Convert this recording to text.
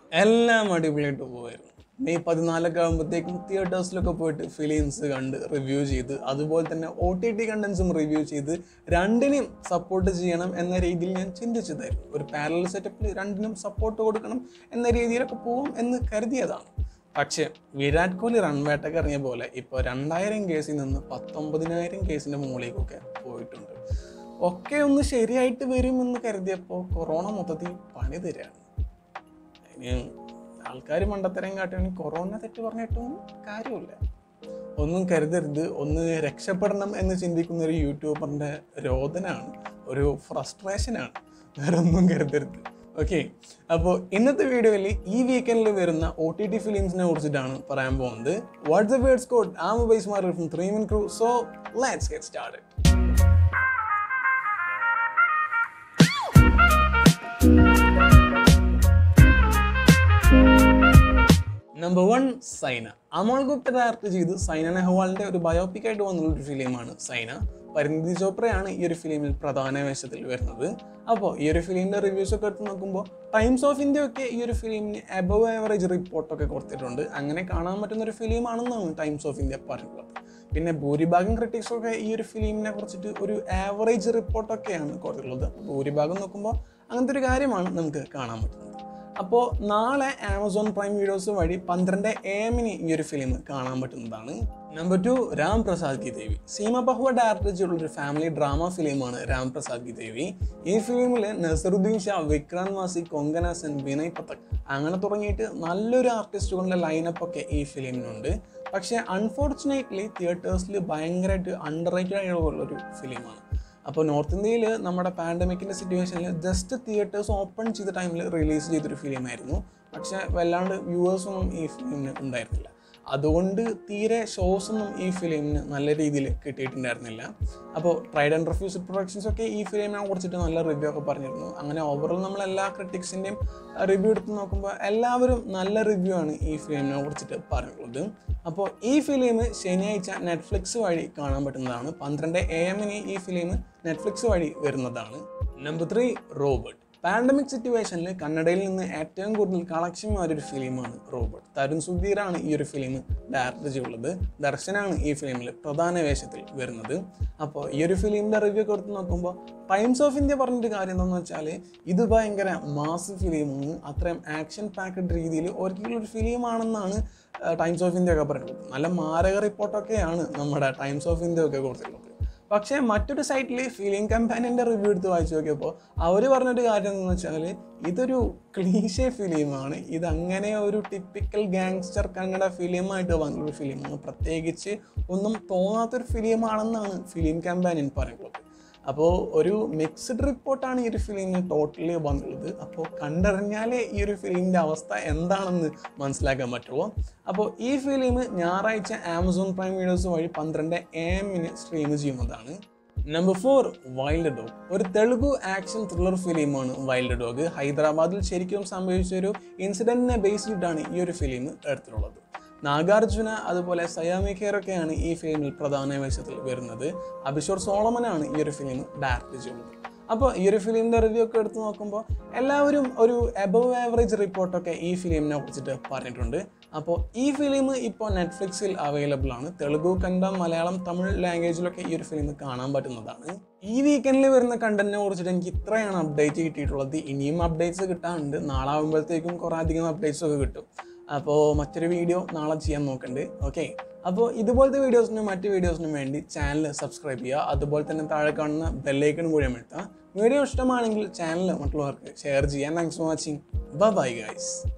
എല്ലാം അടിപൊളിയായിട്ട് പോവായിരുന്നു മെയ് പതിനാലൊക്കെ ആകുമ്പോഴത്തേക്കും തിയേറ്റേഴ്സിലൊക്കെ പോയിട്ട് ഫിലിംസ് കണ്ട് റിവ്യൂ ചെയ്ത് അതുപോലെ തന്നെ ഒ ടി ടി കണ്ടൻസും റിവ്യൂ ചെയ്ത് രണ്ടിനെയും സപ്പോർട്ട് ചെയ്യണം എന്ന രീതിയിൽ ഞാൻ ചിന്തിച്ചതായിരുന്നു ഒരു പാരലൽ സെറ്റപ്പിൽ രണ്ടിനും സപ്പോർട്ട് കൊടുക്കണം എന്ന രീതിയിലൊക്കെ പോവും എന്ന് കരുതിയതാണ് പക്ഷേ വിരാട് കോഹ്ലി റൺവേട്ടൊക്കെ ഇറങ്ങിയ പോലെ ഇപ്പോൾ രണ്ടായിരം കേസിൽ നിന്ന് പത്തൊമ്പതിനായിരം കേസിൻ്റെ മുകളിലേക്കൊക്കെ പോയിട്ടുണ്ട് ഒക്കെ ഒന്ന് ശരിയായിട്ട് വരുമെന്ന് കരുതിയപ്പോൾ കൊറോണ മൊത്തത്തിൽ പണി തരാണ് അതിന് ആൾക്കാർ മണ്ടത്തരം കാട്ടുകയാണെങ്കിൽ കൊറോണ തെറ്റ് പറഞ്ഞിട്ടും കാര്യമില്ല ഒന്നും കരുതരുത് ഒന്ന് രക്ഷപ്പെടണം എന്ന് ചിന്തിക്കുന്ന ഒരു യൂട്യൂബറിൻ്റെ രോദനാണ് ഒരു ഫ്രസ്ട്രേഷനാണ് വേറെ ഒന്നും കരുതരുത് ഓക്കെ അപ്പോൾ ഇന്നത്തെ വീഡിയോയിൽ ഈ വീക്കെൻഡിൽ വരുന്ന ഒ ടി ടി ഫിലിംസിനെ കുറിച്ചിട്ടാണ് പറയാൻ പോകുന്നത് what's the words code am byes mar from three min crew so let's get start number one Saina Amole Gupta direct ചെയ്ത് സൈന നെഹ്വാളിന്റെ ഒരു ബയോപിക് ആയിട്ട് വന്നുള്ള ഒരു ഫിലിമാണ് സൈന പരിണിതി ചോപ്രയാണ് ഈ ഒരു ഫിലിമിൽ പ്രധാന വേഷത്തിൽ വരുന്നത് അപ്പോൾ ഈ ഒരു ഫിലിമിന്റെ റിവ്യൂസ് ഒക്കെ എടുത്ത് നോക്കുമ്പോൾ ടൈംസ് ഓഫ് ഇന്ത്യ ഒക്കെ ഈ ഒരു ഫിലിമിന് എബവ് ആവറേജ് റിപ്പോർട്ടൊക്കെ കൊടുത്തിട്ടുണ്ട് അങ്ങനെ കാണാൻ പറ്റുന്ന ഒരു ഫിലിമാണെന്നാണ് ടൈംസ് ഓഫ് ഇന്ത്യ പറഞ്ഞിട്ടുള്ളത് പിന്നെ ഭൂരിഭാഗം critics ഒക്കെ ഈ ഒരു ഫിലിമിനെ കുറിച്ചിട്ട് ഒരു ആവറേജ് റിപ്പോർട്ടൊക്കെയാണ് കൊടുത്തിട്ടുള്ളത് ഭൂരിഭാഗം നോക്കുമ്പോൾ അങ്ങനത്തെ ഒരു കാര്യമാണ് നമുക്ക് കാണാൻ പറ്റുന്നത് അപ്പോൾ നാളെ ആമസോൺ പ്രൈം വീഡിയോസ് വഴി പന്ത്രണ്ട് എ എമ്മിന് ഈ ഒരു ഫിലിം കാണാൻ പറ്റുന്നതാണ് നമ്പർ ടു രാം പ്രസാദ് കി ദേവി സീമ ബഹുവ ഡയറക്ടർ ചെയ്തിട്ടുള്ള ഒരു ഫാമിലി ഡ്രാമ ഫിലിമാണ് രാം പ്രസാദ് കി ദേവി ഈ ഫിലിമിൽ നസറുദ്ദീൻ ഷാ വിക്രാന്ത് വാസി കൊങ്കന സെൻ വിനയ് പത്തക് അങ്ങനെ തുടങ്ങിയിട്ട് നല്ലൊരു ആർട്ടിസ്റ്റുകളുടെ ലൈനപ്പ് ഒക്കെ ഈ ഫിലിമിനുണ്ട് പക്ഷേ അൺഫോർച്ചുനേറ്റ്ലി തിയേറ്റേഴ്സിൽ ഭയങ്കരമായിട്ട് അണ്ടർ റേറ്റഡ് ആയിട്ടുള്ള ഒരു ഫിലിമാണ് അപ്പോൾ നോർത്ത് ഇന്ത്യയിൽ നമ്മുടെ പാൻഡമിക്കിൻ്റെ സിറ്റുവേഷനിൽ ജസ്റ്റ് തിയേറ്റേഴ്സ് ഓപ്പൺ ചെയ്ത ടൈമിൽ റിലീസ് ചെയ്തൊരു ഫിലിമായിരുന്നു പക്ഷേ വല്ലാണ്ട് വ്യൂവേഴ്സൊന്നും ഈ ഫിലിമിന് ഉണ്ടായിരുന്നില്ല അതുകൊണ്ട് തീരെ ഷോസ് ഒന്നും ഈ ഫിലിമിന് നല്ല രീതിയിൽ കിട്ടിയിട്ടുണ്ടായിരുന്നില്ല അപ്പോൾ ട്രൈഡ് ആൻഡ് റിഫ്യൂസ് പ്രൊഡക്ഷൻസ് ഒക്കെ ഈ ഫിലിമിനെ കുറിച്ചിട്ട് നല്ല റിവ്യൂ ഒക്കെ പറഞ്ഞിരുന്നു അങ്ങനെ ഓവറോൾ നമ്മൾ എല്ലാ ക്രിട്ടിക്സിൻ്റെയും റിവ്യൂ എടുത്ത് നോക്കുമ്പോൾ എല്ലാവരും നല്ല റിവ്യൂ ആണ് ഈ ഫിലിമിനെ കുറിച്ചിട്ട് പറഞ്ഞിട്ടുള്ളത് അപ്പോൾ ഈ ഫിലിം ശനിയാഴ്ച നെറ്റ്ഫ്ലിക്സ് വഴി കാണാൻ പറ്റുന്നതാണ് പന്ത്രണ്ട് എ എമ്മിന് ഈ ഫിലിം നെറ്റ്ഫ്ലിക്സ് വഴി വരുന്നതാണ് നമ്പർ ത്രീ റോബർട്ട് പാൻഡമിക് സിറ്റുവേഷനിൽ കന്നഡയിൽ നിന്ന് ഏറ്റവും കൂടുതൽ കളക്ഷൻ ഒരു ഫിലിമാണ് റോബർട്ട് തരുൺ സുധീറാണ് ഈ ഒരു ഫിലിം ഡയറക്റ്റ് ചെയ്യുള്ളത് ദർശനാണ് ഈ ഫിലിമിൽ പ്രധാന വേഷത്തിൽ വരുന്നത് അപ്പോൾ ഈ ഒരു ഫിലിമിൻ്റെ റിവ്യൂ ഒക്കെ എടുത്ത് നോക്കുമ്പോൾ ടൈംസ് ഓഫ് ഇന്ത്യ പറഞ്ഞൊരു കാര്യം എന്താണെന്ന് വെച്ചാൽ ഇത് ഭയങ്കര മാസ് ഫിലിമാണ് അത്രയും ആക്ഷൻ പാക്കഡ് രീതിയിൽ ഒരിക്കലും ഒരു ഫിലിമാണെന്നാണ് ടൈംസ് ഓഫ് ഇന്ത്യ ഒക്കെ പറയുന്നത് നല്ല മാരക റിപ്പോർട്ടൊക്കെയാണ് നമ്മുടെ ടൈംസ് ഓഫ് ഇന്ത്യ ഒക്കെ കൊടുത്തിട്ടുള്ളത് പക്ഷേ മറ്റൊരു സൈറ്റിൽ ഫീലിംഗ് കമ്പാനിൻ്റെ റിവ്യൂ എടുത്ത് വായിച്ചു നോക്കിയപ്പോൾ അവർ പറഞ്ഞൊരു കാര്യം എന്ന് വെച്ചാൽ ഇതൊരു ക്ലീഷേ ഫിലിമാണ് ഇത് അങ്ങനെ ഒരു ടിപ്പിക്കൽ ഗാങ്സ്റ്റർ കന്നഡ ഫിലിമായിട്ട് വന്നൊരു ഫിലിമാണ് പ്രത്യേകിച്ച് ഒന്നും തോന്നാത്തൊരു ഫിലിമാണെന്നാണ് ഫിലിം കമ്പാനിയൻ പറയുന്നത് അപ്പോൾ ഒരു മിക്സ്ഡ് റിപ്പോർട്ടാണ് ഈ ഒരു ഫിലിമിന് ടോട്ടലി വന്നുള്ളത് അപ്പോൾ കണ്ടറിഞ്ഞാലേ ഈ ഒരു ഫിലിമിൻ്റെ അവസ്ഥ എന്താണെന്ന് മനസ്സിലാക്കാൻ പറ്റുമോ അപ്പോൾ ഈ ഫിലിം ഞായറാഴ്ച ആമസോൺ പ്രൈം വീഡിയോസ് വഴി പന്ത്രണ്ട് എ എമ്മിന് സ്ട്രീം ചെയ്യുന്നതാണ് നമ്പർ ഫോർ വൈൽഡ് ഡോഗ് ഒരു തെലുഗു ആക്ഷൻ ത്രില്ലർ ഫിലിമാണ് വൈൽഡ് ഡോഗ് ഹൈദരാബാദിൽ ശരിക്കും സംഭവിച്ച ഒരു ഇൻസിഡൻറ്റിനെ ബേസ് ചെയ്തിട്ടാണ് ഈ ഒരു ഫിലിം എടുത്തിട്ടുള്ളത് നാഗാർജുന അതുപോലെ സയാമി ഖേറൊക്കെയാണ് ഈ ഫിലിമിൽ പ്രധാന വേഷത്തിൽ വരുന്നത് അഭിഷോർ സോളമനാണ് ഈ ഒരു ഫിലിം ഡയറക്റ്റ് ചെയ്യുന്നത് അപ്പോൾ ഈ ഒരു ഫിലിമിൻ്റെ റിവ്യൂ ഒക്കെ എടുത്ത് നോക്കുമ്പോൾ എല്ലാവരും ഒരു എബവ് ആവറേജ് റിപ്പോർട്ടൊക്കെ ഈ ഫിലിമിനെ കുറിച്ചിട്ട് പറഞ്ഞിട്ടുണ്ട് അപ്പോൾ ഈ ഫിലിം ഇപ്പോൾ നെറ്റ്ഫ്ലിക്സിൽ അവൈലബിൾ ആണ് തെലുഗു കന്നഡ മലയാളം തമിഴ് ലാംഗ്വേജിലൊക്കെ ഈ ഒരു ഫിലിം കാണാൻ പറ്റുന്നതാണ് ഈ വീക്കെൻഡിൽ വരുന്ന കണ്ടന്റിനെ കുറിച്ചിട്ട് എനിക്ക് ഇത്രയാണ് അപ്ഡേറ്റ് കിട്ടിയിട്ടുള്ളത് ഇനിയും അപ്ഡേറ്റ്സ് കിട്ടാനുണ്ട് നാളെ ആകുമ്പോഴത്തേക്കും കുറേ അധികം അപ്ഡേറ്റ്സ് ഒക്കെ കിട്ടും അപ്പോൾ മറ്റൊരു വീഡിയോ നാളെ ചെയ്യാൻ നോക്കണ്ട് ഓക്കെ അപ്പോൾ ഇതുപോലത്തെ വീഡിയോസിനും മറ്റ് വീഡിയോസിനും വേണ്ടി ചാനൽ സബ്സ്ക്രൈബ് ചെയ്യുക അതുപോലെ തന്നെ താഴെ കാണുന്ന ബെല്ലൈക്കൺ കൂടി അമർത്തുക വീഡിയോ ഇഷ്ടമാണെങ്കിൽ ചാനൽ മറ്റുള്ളവർക്ക് ഷെയർ ചെയ്യാൻ thanks for watching bye guys